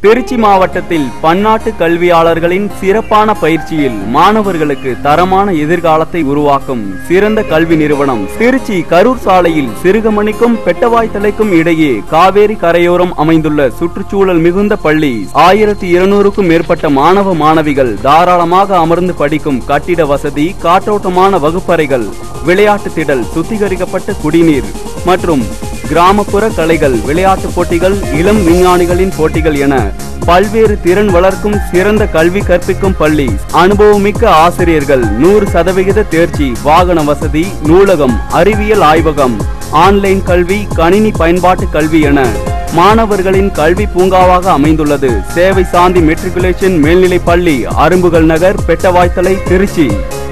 திருச்சி மாவட்டத்தில் பன்னாட்டு கல்வியாளர்களின் சிறப்பான பயிற்சியில் மாணவர்களுக்கு தரமான எதிர்காலத்தை உருவாக்கும் சிறந்த கல்வி நிறுவனம் திருச்சி கரூர் சாலையில் சிறுகமணிக்கும் பெட்டவாய்த்தலைக்கும் இடையே காவேரி கரையோரம் அமைந்துள்ள சுற்றுச்சூழல் மிகுந்த பள்ளி ஆயிரத்தி இருநூறுக்கும் மேற்பட்ட மாணவ மாணவிகள் தாராளமாக அமர்ந்து படிக்கும் கட்டிட வசதி காற்றோட்டமான வகுப்பறைகள் விளையாட்டு திடல் சுத்திகரிக்கப்பட்ட குடிநீர் மற்றும் கிராமப்புற கலைகள் விளையாட்டுப் போட்டிகள் இளம் விஞ்ஞானிகளின் போட்டிகள் என பல்வேறு திறன் வளர்க்கும் சிறந்த கல்வி கற்பிக்கும் பள்ளி அனுபவமிக்க ஆசிரியர்கள் நூறு சதவிகித தேர்ச்சி வாகன வசதி நூலகம் அறிவியல் ஆய்வகம் ஆன்லைன் கல்வி கணினி பயன்பாட்டு கல்வி என மாணவர்களின் கல்வி பூங்காவாக அமைந்துள்ளது சேவை சாந்தி மெட்ரிகுலேஷன் மேல்நிலைப் பள்ளி அரும்புகள் நகர் பெட்டவாய்த்தலை திருச்சி